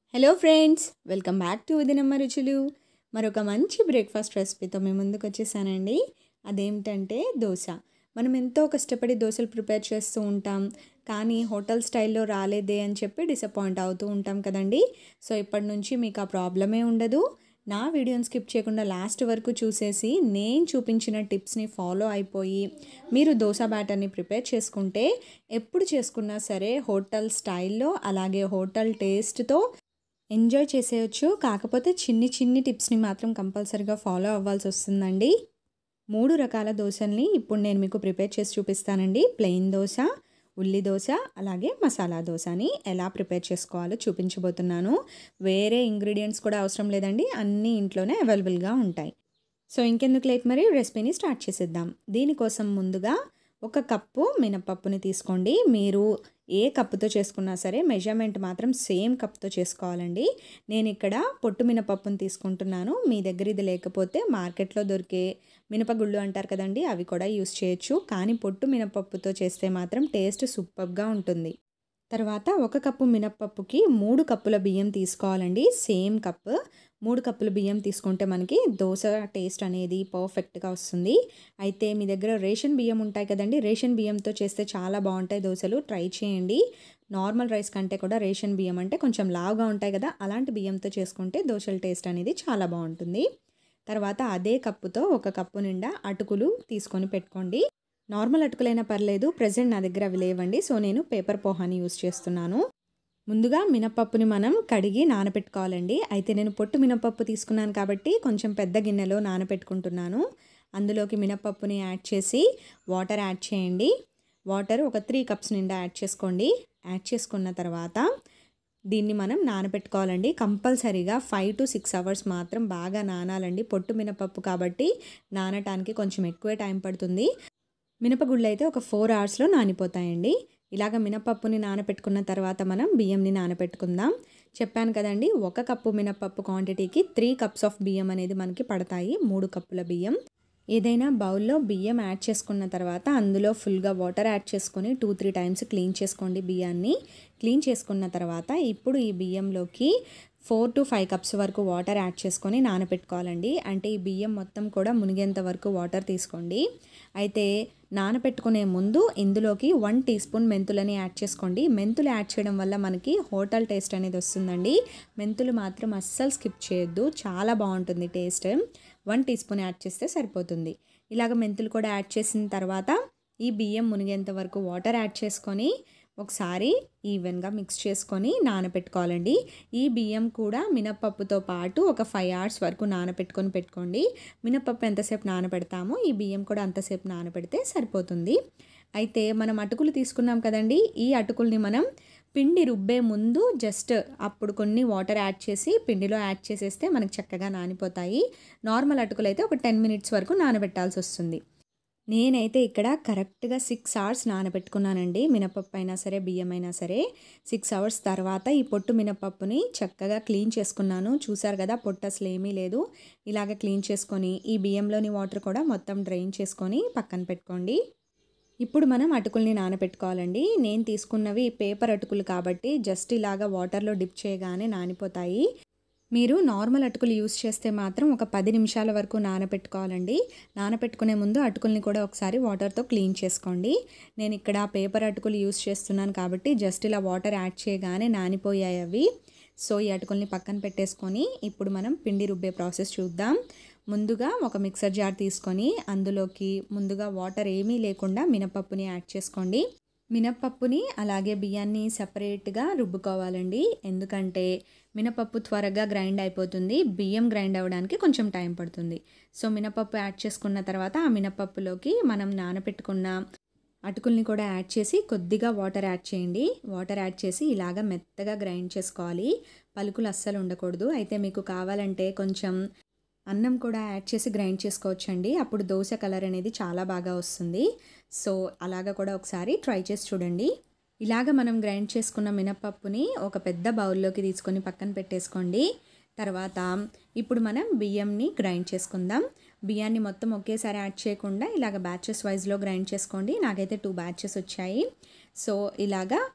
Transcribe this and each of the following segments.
hello friends welcome back to ఉదినమ్మ రుచులు మరొక మంచి బ్రేక్ఫాస్ట్ రెసిపీతో మేము ముందుకు వచ్చేసానండి అదేమిటంటే దోశ మనం ఎంతో కష్టపడి దోశలు ప్రిపేర్ చేస్తూ ఉంటాం కానీ హోటల్ స్టైల్లో రాలేదే అని చెప్పి డిసప్పాయింట్ అవుతూ ఉంటాం కదండి సో ఇప్పటి నుంచి మీకు ఆ ప్రాబ్లమే ఉండదు నా వీడియోని స్కిప్ చేయకుండా లాస్ట్ వరకు చూసేసి నేను చూపించిన టిప్స్ని ఫాలో అయిపోయి మీరు దోశ బ్యాటర్ని ప్రిపేర్ చేసుకుంటే ఎప్పుడు చేసుకున్నా సరే హోటల్ స్టైల్లో అలాగే హోటల్ టేస్ట్తో ఎంజాయ్ చేసేయచ్చు కాకపోతే చిన్ని చిన్ని టిప్స్ని మాత్రం కంపల్సరీగా ఫాలో అవ్వాల్సి వస్తుందండి మూడు రకాల దోశల్ని ఇప్పుడు నేను మీకు ప్రిపేర్ చేసి చూపిస్తానండి ప్లెయిన్ దోశ ఉల్లి దోశ అలాగే మసాలా దోశని ఎలా ప్రిపేర్ చేసుకోవాలో చూపించబోతున్నాను వేరే ఇంగ్రీడియంట్స్ కూడా అవసరం లేదండి అన్నీ ఇంట్లోనే అవైలబుల్గా ఉంటాయి సో ఇంకెందుకు లేట్ మరి రెసిపీని స్టార్ట్ చేసేద్దాం దీనికోసం ముందుగా ఒక కప్పు మినపప్పుని తీసుకోండి మీరు ఏ కప్పుతో చేసుకున్నా సరే మెజర్మెంట్ మాత్రం సేమ్ కప్తో చేసుకోవాలండి నేను ఇక్కడ పొట్టు మినపప్పుని తీసుకుంటున్నాను మీ దగ్గర ఇది లేకపోతే మార్కెట్లో దొరికే మినపగుళ్ళు అంటారు కదండి అవి కూడా యూస్ చేయొచ్చు కానీ పొట్టు మినపప్పుతో చేస్తే మాత్రం టేస్ట్ సూపర్గా ఉంటుంది తర్వాత ఒక కప్పు మినప్పప్పుకి మూడు కప్పుల బియ్యం తీసుకోవాలండి సేమ్ కప్ మూడు కప్పుల బియ్యం తీసుకుంటే మనకి దోశ టేస్ట్ అనేది పర్ఫెక్ట్గా వస్తుంది అయితే మీ దగ్గర రేషన్ బియ్యం ఉంటాయి కదండి రేషన్ బియ్యంతో చేస్తే చాలా బాగుంటాయి దోశలు ట్రై చేయండి నార్మల్ రైస్ కంటే కూడా రేషన్ బియ్యం అంటే కొంచెం లావుగా ఉంటాయి కదా అలాంటి బియ్యంతో చేసుకుంటే దోశల టేస్ట్ అనేది చాలా బాగుంటుంది తర్వాత అదే కప్పుతో ఒక కప్పు నిండా అటుకులు తీసుకొని పెట్టుకోండి నార్మల్ అటుకులైనా పర్లేదు ప్రజెంట్ నా దగ్గర అవి లేవండి సో నేను పేపర్ పోహాని యూస్ చేస్తున్నాను ముందుగా మినపప్పుని మనం కడిగి నానపెట్టుకోవాలండి అయితే నేను పొట్టు మినపప్పు తీసుకున్నాను కాబట్టి కొంచెం పెద్ద గిన్నెలో నానపెట్టుకుంటున్నాను అందులోకి మినపప్పుని యాడ్ చేసి వాటర్ యాడ్ చేయండి వాటర్ ఒక త్రీ కప్స్ నిండా యాడ్ చేసుకోండి యాడ్ చేసుకున్న తర్వాత దీన్ని మనం నానబెట్టుకోవాలండి కంపల్సరీగా ఫైవ్ టు సిక్స్ అవర్స్ మాత్రం బాగా నానాలండి పొట్టు మినపప్పు కాబట్టి నానటానికి కొంచెం ఎక్కువే టైం పడుతుంది మినపగుళ్ళు అయితే ఒక ఫోర్ అవర్స్లో నానిపోతాయండి ఇలాగ మినపప్పుని నానపెట్టుకున్న తర్వాత మనం బియ్యంని నానపెట్టుకుందాం చెప్పాను కదండి ఒక కప్పు మినపప్పు క్వాంటిటీకి త్రీ కప్స్ ఆఫ్ బియ్యం అనేది మనకి పడతాయి మూడు కప్పుల బియ్యం ఏదైనా బౌల్లో బియ్యం యాడ్ చేసుకున్న తర్వాత అందులో ఫుల్గా వాటర్ యాడ్ చేసుకొని టూ త్రీ టైమ్స్ క్లీన్ చేసుకోండి బియ్యాన్ని క్లీన్ చేసుకున్న తర్వాత ఇప్పుడు ఈ బియ్యంలోకి ఫోర్ టు ఫైవ్ కప్స్ వరకు వాటర్ యాడ్ చేసుకొని నానపెట్టుకోవాలండి అంటే ఈ బియ్యం మొత్తం కూడా మునిగేంత వరకు వాటర్ తీసుకోండి అయితే నానపెట్టుకునే ముందు ఇందులోకి వన్ టీ స్పూన్ మెంతులని యాడ్ చేసుకోండి మెంతులు యాడ్ చేయడం వల్ల మనకి హోటల్ టేస్ట్ అనేది వస్తుందండి మెంతులు మాత్రం అస్సలు స్కిప్ చేయొద్దు చాలా బాగుంటుంది taste one teaspoon add చేస్తే సరిపోతుంది ఇలాగ మెంతులు కూడా యాడ్ చేసిన తర్వాత ఈ బియ్యం మునిగేంత వరకు వాటర్ యాడ్ చేసుకొని ఒకసారి ఈవెన్గా మిక్స్ చేసుకొని నానపెట్టుకోవాలండి ఈ బియ్యం కూడా మినప్పప్పుతో పాటు ఒక ఫైవ్ అవర్స్ వరకు నానపెట్టుకొని పెట్టుకోండి మినప్పప్పు ఎంతసేపు నానపెడతామో ఈ బియ్యం కూడా అంతసేపు నానపెడితే సరిపోతుంది అయితే మనం అటుకులు తీసుకున్నాం కదండి ఈ అటుకుల్ని మనం పిండి రుబ్బే ముందు జస్ట్ అప్పుడు కొన్ని వాటర్ యాడ్ చేసి పిండిలో యాడ్ చేసేస్తే మనకి చక్కగా నానిపోతాయి నార్మల్ అటుకులు అయితే ఒక టెన్ మినిట్స్ వరకు నానబెట్టాల్సి వస్తుంది నేనైతే ఇక్కడ కరెక్ట్గా సిక్స్ అవర్స్ నానబెట్టుకున్నానండి మినపప్పు అయినా సరే బియ్యం అయినా సరే సిక్స్ అవర్స్ తర్వాత ఈ పొట్టు మినపప్పుని చక్కగా క్లీన్ చేసుకున్నాను చూసారు కదా పొట్టు అసలు ఏమీ లేదు ఇలాగ క్లీన్ చేసుకొని ఈ బియ్యంలోని వాటర్ కూడా మొత్తం డ్రైన్ చేసుకొని పక్కన పెట్టుకోండి ఇప్పుడు మనం అటుకుల్ని నానబెట్టుకోవాలండి నేను తీసుకున్నవి పేపర్ అటుకులు కాబట్టి జస్ట్ ఇలాగా వాటర్లో డిప్ చేయగానే నానిపోతాయి మీరు నార్మల్ అటుకులు యూస్ చేస్తే మాత్రం ఒక పది నిమిషాల వరకు నానబెట్టుకోవాలండి నానబెట్టుకునే ముందు అటుకుల్ని కూడా ఒకసారి వాటర్తో క్లీన్ చేసుకోండి నేను ఇక్కడ పేపర్ అటుకులు యూస్ చేస్తున్నాను కాబట్టి జస్ట్ ఇలా వాటర్ యాడ్ చేయగానే నానిపోయాయి అవి సో ఈ అటుకుల్ని పక్కన పెట్టేసుకొని ఇప్పుడు మనం పిండి రుబ్బే ప్రాసెస్ చూద్దాం ముందుగా ఒక మిక్సర్ జార్ తీసుకొని అందులోకి ముందుగా వాటర్ ఏమీ లేకుండా మినపప్పుని యాడ్ చేసుకోండి మినప్పప్పుని అలాగే బియ్యాన్ని సపరేట్గా రుబ్బుకోవాలండి ఎందుకంటే మినపప్పు త్వరగా గ్రైండ్ అయిపోతుంది బియ్యం గ్రైండ్ అవ్వడానికి కొంచెం టైం పడుతుంది సో మినపప్పు యాడ్ చేసుకున్న తర్వాత ఆ మినపప్పులోకి మనం నానపెట్టుకున్న అటుకుల్ని కూడా యాడ్ చేసి కొద్దిగా వాటర్ యాడ్ చేయండి వాటర్ యాడ్ చేసి ఇలాగ మెత్తగా గ్రైండ్ చేసుకోవాలి పలుకులు అస్సలు ఉండకూడదు అయితే మీకు కావాలంటే కొంచెం అన్నం కూడా యాడ్ చేసి గ్రైండ్ చేసుకోవచ్చండి అప్పుడు దోశ కలర్ అనేది చాలా బాగా వస్తుంది సో అలాగ కూడా ఒకసారి ట్రై చేసి చూడండి ఇలాగ మనం గ్రైండ్ చేసుకున్న మినపప్పుని ఒక పెద్ద బౌల్లోకి తీసుకొని పక్కన పెట్టేసుకోండి తర్వాత ఇప్పుడు మనం బియ్యంని గ్రైండ్ చేసుకుందాం బియ్యాన్ని మొత్తం ఒకేసారి యాడ్ చేయకుండా ఇలాగ బ్యాచెస్ వైజ్లో గ్రైండ్ చేసుకోండి నాకైతే టూ బ్యాచెస్ వచ్చాయి సో ఇలాగా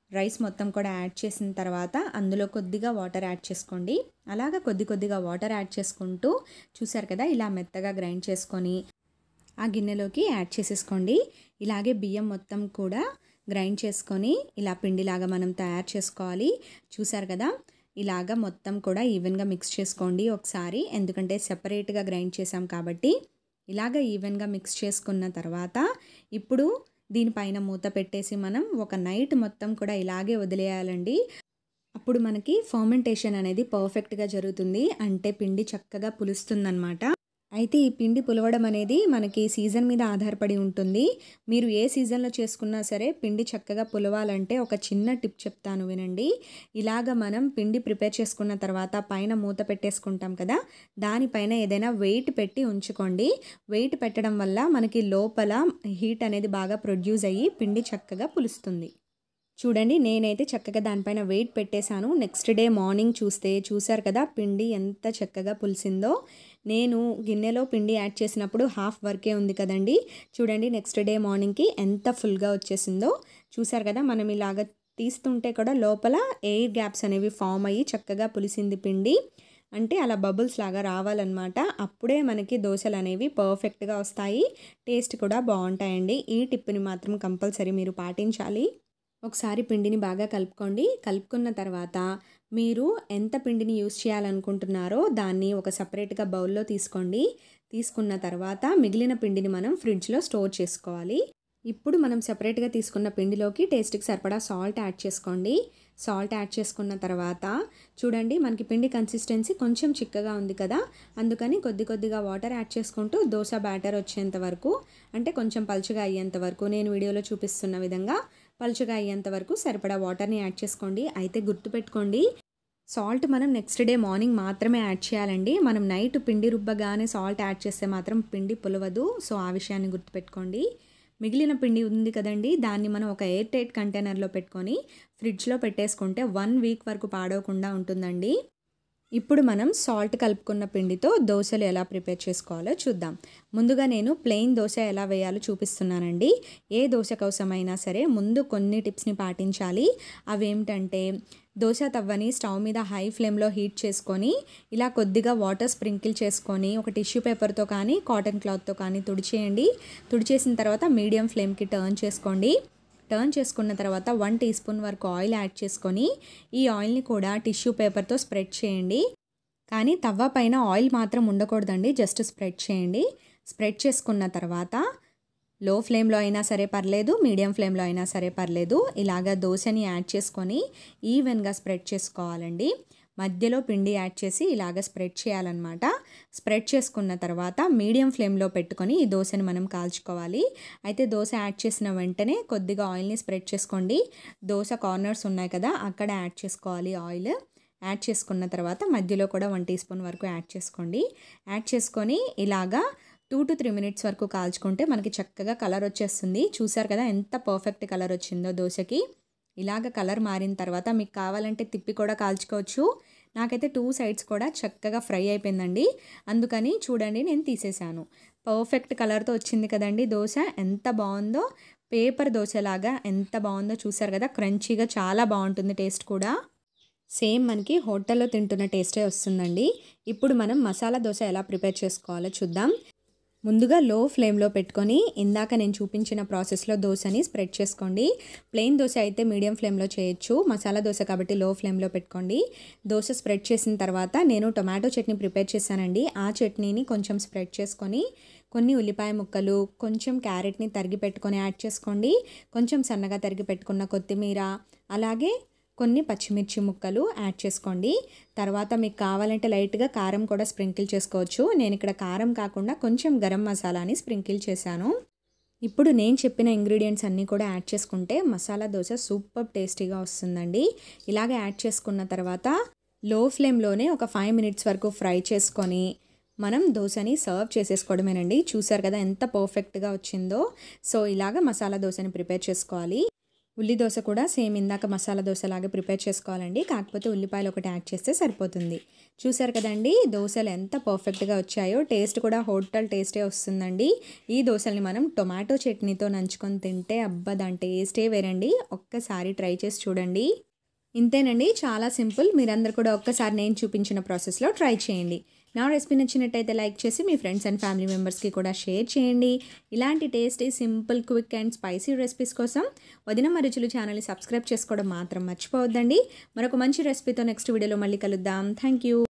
రైస్ మొత్తం కూడా యాడ్ చేసిన తర్వాత అందులో కొద్దిగా వాటర్ యాడ్ చేసుకోండి అలాగా కొద్ది కొద్దిగా వాటర్ యాడ్ చేసుకుంటూ చూసారు కదా ఇలా మెత్తగా గ్రైండ్ చేసుకొని ఆ గిన్నెలోకి యాడ్ చేసేసుకోండి ఇలాగే బియ్యం మొత్తం కూడా గ్రైండ్ చేసుకొని ఇలా పిండిలాగా మనం తయారు చేసుకోవాలి చూసారు కదా ఇలాగా మొత్తం కూడా ఈవెన్గా మిక్స్ చేసుకోండి ఒకసారి ఎందుకంటే సెపరేట్గా గ్రైండ్ చేసాం కాబట్టి ఇలాగ ఈవెన్గా మిక్స్ చేసుకున్న తర్వాత ఇప్పుడు దీనిపైన మూత పెట్టేసి మనం ఒక నైట్ మొత్తం కూడా ఇలాగే వదిలేయాలండి అప్పుడు మనకి ఫర్మెంటేషన్ అనేది పర్ఫెక్ట్గా జరుగుతుంది అంటే పిండి చక్కగా పులుస్తుందన్నమాట అయితే ఈ పిండి పులవడం అనేది మనకి సీజన్ మీద ఆధారపడి ఉంటుంది మీరు ఏ సీజన్లో చేసుకున్నా సరే పిండి చక్కగా పులవాలంటే ఒక చిన్న టిప్ చెప్తాను వినండి ఇలాగ మనం పిండి ప్రిపేర్ చేసుకున్న తర్వాత పైన మూత పెట్టేసుకుంటాం కదా దానిపైన ఏదైనా వెయిట్ పెట్టి ఉంచుకోండి వెయిట్ పెట్టడం వల్ల మనకి లోపల హీట్ అనేది బాగా ప్రొడ్యూస్ అయ్యి పిండి చక్కగా పులుస్తుంది చూడండి నేనైతే చక్కగా దానిపైన వెయిట్ పెట్టేశాను నెక్స్ట్ డే మార్నింగ్ చూస్తే చూసారు కదా పిండి ఎంత చక్కగా పులిసిందో నేను గిన్నెలో పిండి యాడ్ చేసినప్పుడు హాఫ్ వర్కే ఉంది కదండి చూడండి నెక్స్ట్ డే మార్నింగ్కి ఎంత ఫుల్గా వచ్చేసిందో చూసారు కదా మనం ఇలాగ తీస్తుంటే కూడా లోపల ఎయిర్ గ్యాప్స్ అనేవి ఫామ్ అయ్యి చక్కగా పులిసింది పిండి అంటే అలా బబుల్స్ లాగా రావాలన్నమాట అప్పుడే మనకి దోశలు అనేవి పర్ఫెక్ట్గా వస్తాయి టేస్ట్ కూడా బాగుంటాయండి ఈ టిప్ని మాత్రం కంపల్సరీ మీరు పాటించాలి ఒకసారి పిండిని బాగా కలుపుకోండి కలుపుకున్న తర్వాత మీరు ఎంత పిండిని యూస్ చేయాలనుకుంటున్నారో దాన్ని ఒక సపరేట్గా బౌల్లో తీసుకోండి తీసుకున్న తర్వాత మిగిలిన పిండిని మనం ఫ్రిడ్జ్లో స్టోర్ చేసుకోవాలి ఇప్పుడు మనం సపరేట్గా తీసుకున్న పిండిలోకి టేస్ట్కి సరిపడా సాల్ట్ యాడ్ చేసుకోండి సాల్ట్ యాడ్ చేసుకున్న తర్వాత చూడండి మనకి పిండి కన్సిస్టెన్సీ కొంచెం చిక్కగా ఉంది కదా అందుకని కొద్ది కొద్దిగా వాటర్ యాడ్ చేసుకుంటూ దోశ బ్యాటర్ వచ్చేంత వరకు అంటే కొంచెం పలుచగా అయ్యేంత వరకు నేను వీడియోలో చూపిస్తున్న విధంగా పలుచగా అయ్యేంత వరకు సరిపడా వాటర్ని యాడ్ చేసుకోండి అయితే గుర్తుపెట్టుకోండి సాల్ట్ మనం నెక్స్ట్ డే మార్నింగ్ మాత్రమే యాడ్ చేయాలండి మనం నైట్ పిండి రుబ్బగానే సాల్ట్ యాడ్ చేస్తే మాత్రం పిండి పులవదు సో ఆ విషయాన్ని గుర్తుపెట్టుకోండి మిగిలిన పిండి ఉంది కదండి దాన్ని మనం ఒక ఎయిర్ టైట్ కంటైనర్లో పెట్టుకొని ఫ్రిడ్జ్లో పెట్టేసుకుంటే వన్ వీక్ వరకు పాడవకుండా ఉంటుందండి ఇప్పుడు మనం సాల్ట్ కలుపుకున్న పిండితో దోశలు ఎలా ప్రిపేర్ చేసుకోవాలో చూద్దాం ముందుగా నేను ప్లెయిన్ దోశ ఎలా వేయాలో చూపిస్తున్నానండి ఏ దోశ కోసమైనా సరే ముందు కొన్ని టిప్స్ని పాటించాలి అవేమిటంటే దోశ తవ్వని స్టవ్ మీద హై ఫ్లేమ్లో హీట్ చేసుకొని ఇలా కొద్దిగా వాటర్ స్ప్రింకిల్ చేసుకొని ఒక టిష్యూ పేపర్తో కానీ కాటన్ క్లాత్తో కానీ తుడిచేయండి తుడిచేసిన తర్వాత మీడియం ఫ్లేమ్కి టర్న్ చేసుకోండి టర్న్ చేసుకున్న తర్వాత వన్ టీ స్పూన్ వరకు ఆయిల్ యాడ్ చేసుకొని ఈ ఆయిల్ని కూడా టిష్యూ పేపర్తో స్ప్రెడ్ చేయండి కానీ తవ్వ పైన ఆయిల్ మాత్రం ఉండకూడదండి జస్ట్ స్ప్రెడ్ చేయండి స్ప్రెడ్ చేసుకున్న తర్వాత లో ఫ్లేమ్లో అయినా సరే పర్లేదు మీడియం ఫ్లేమ్లో అయినా సరే పర్లేదు ఇలాగ దోశని యాడ్ చేసుకొని ఈవెన్గా స్ప్రెడ్ చేసుకోవాలండి మధ్యలో పిండి యాడ్ చేసి ఇలాగ స్ప్రెడ్ చేయాలన్నమాట స్ప్రెడ్ చేసుకున్న తర్వాత మీడియం ఫ్లేమ్లో పెట్టుకొని ఈ దోశని మనం కాల్చుకోవాలి అయితే దోశ యాడ్ చేసిన వెంటనే కొద్దిగా ఆయిల్ని స్ప్రెడ్ చేసుకోండి దోశ కార్నర్స్ ఉన్నాయి కదా అక్కడ యాడ్ చేసుకోవాలి ఆయిల్ యాడ్ చేసుకున్న తర్వాత మధ్యలో కూడా వన్ టీ స్పూన్ వరకు యాడ్ చేసుకోండి యాడ్ చేసుకొని ఇలాగా టూ టు త్రీ మినిట్స్ వరకు కాల్చుకుంటే మనకి చక్కగా కలర్ వచ్చేస్తుంది చూసారు కదా ఎంత పర్ఫెక్ట్ కలర్ వచ్చిందో దోశకి ఇలాగ కలర్ మారిన తర్వాత మీకు కావాలంటే తిప్పి కూడా కాల్చుకోవచ్చు నాకైతే టూ సైడ్స్ కూడా చక్కగా ఫ్రై అయిపోయిందండి అందుకని చూడండి నేను తీసేసాను పర్ఫెక్ట్ కలర్తో వచ్చింది కదండి దోశ ఎంత బాగుందో పేపర్ దోశలాగా ఎంత బాగుందో చూసారు కదా క్రంచీగా చాలా బాగుంటుంది టేస్ట్ కూడా సేమ్ మనకి హోటల్లో తింటున్న టేస్టే వస్తుందండి ఇప్పుడు మనం మసాలా దోశ ఎలా ప్రిపేర్ చేసుకోవాలో చూద్దాం ముందుగా లో ఫ్లేమ్లో పెట్టుకొని ఇందాక నేను చూపించిన ప్రాసెస్లో దోశని స్ప్రెడ్ చేసుకోండి ప్లెయిన్ దోశ అయితే మీడియం ఫ్లేమ్లో చేయొచ్చు మసాలా దోశ కాబట్టి లో ఫ్లేమ్లో పెట్టుకోండి దోశ స్ప్రెడ్ చేసిన తర్వాత నేను టొమాటో చట్నీ ప్రిపేర్ చేశానండి ఆ చట్నీని కొంచెం స్ప్రెడ్ చేసుకొని కొన్ని ఉల్లిపాయ ముక్కలు కొంచెం క్యారెట్ని తరిగి పెట్టుకొని యాడ్ చేసుకోండి కొంచెం సన్నగా తరిగి పెట్టుకున్న కొత్తిమీర అలాగే కొన్ని పచ్చిమిర్చి ముక్కలు యాడ్ చేసుకోండి తర్వాత మీకు కావాలంటే లైట్గా కారం కూడా స్ప్రింకిల్ చేసుకోవచ్చు నేను ఇక్కడ కారం కాకుండా కొంచెం గరం మసాలాని స్ప్రింకిల్ చేశాను ఇప్పుడు నేను చెప్పిన ఇంగ్రీడియంట్స్ అన్నీ కూడా యాడ్ చేసుకుంటే మసాలా దోశ సూపర్ టేస్టీగా వస్తుందండి ఇలాగ యాడ్ చేసుకున్న తర్వాత లో ఫ్లేమ్లోనే ఒక ఫైవ్ మినిట్స్ వరకు ఫ్రై చేసుకొని మనం దోశని సర్వ్ చేసేసుకోవడమేనండి చూసారు కదా ఎంత పర్ఫెక్ట్గా వచ్చిందో సో ఇలాగ మసాలా దోశని ప్రిపేర్ చేసుకోవాలి ఉల్లి దోశ కూడా సేమ్ ఇందాక మసాలా దోశ లాగా ప్రిపేర్ చేసుకోవాలండి కాకపోతే ఉల్లిపాయలు ఒకటి యాడ్ చేస్తే సరిపోతుంది చూసారు కదండి దోశలు ఎంత పర్ఫెక్ట్గా వచ్చాయో టేస్ట్ కూడా హోటల్ టేస్టే వస్తుందండి ఈ దోశల్ని మనం టొమాటో చట్నీతో నంచుకొని తింటే అబ్బా దాని టేస్టే వేరండి ఒక్కసారి ట్రై చేసి చూడండి ఇంతేనండి చాలా సింపుల్ మీరందరూ కూడా ఒక్కసారి నేను చూపించిన ప్రాసెస్లో ట్రై చేయండి నా రెసిపీ నచ్చినట్టయితే లైక్ చేసి మీ ఫ్రెండ్స్ అండ్ ఫ్యామిలీ మెంబర్స్కి కూడా షేర్ చేయండి ఇలాంటి tasty simple quick and spicy recipes కోసం వదిన మరుచులు ఛానల్ని సబ్స్క్రైబ్ చేసుకోవడం మాత్రం మర్చిపోవద్దండి మరొక మంచి రెసిపీతో నెక్స్ట్ వీడియోలో మళ్ళీ కలుద్దాం థ్యాంక్ యూ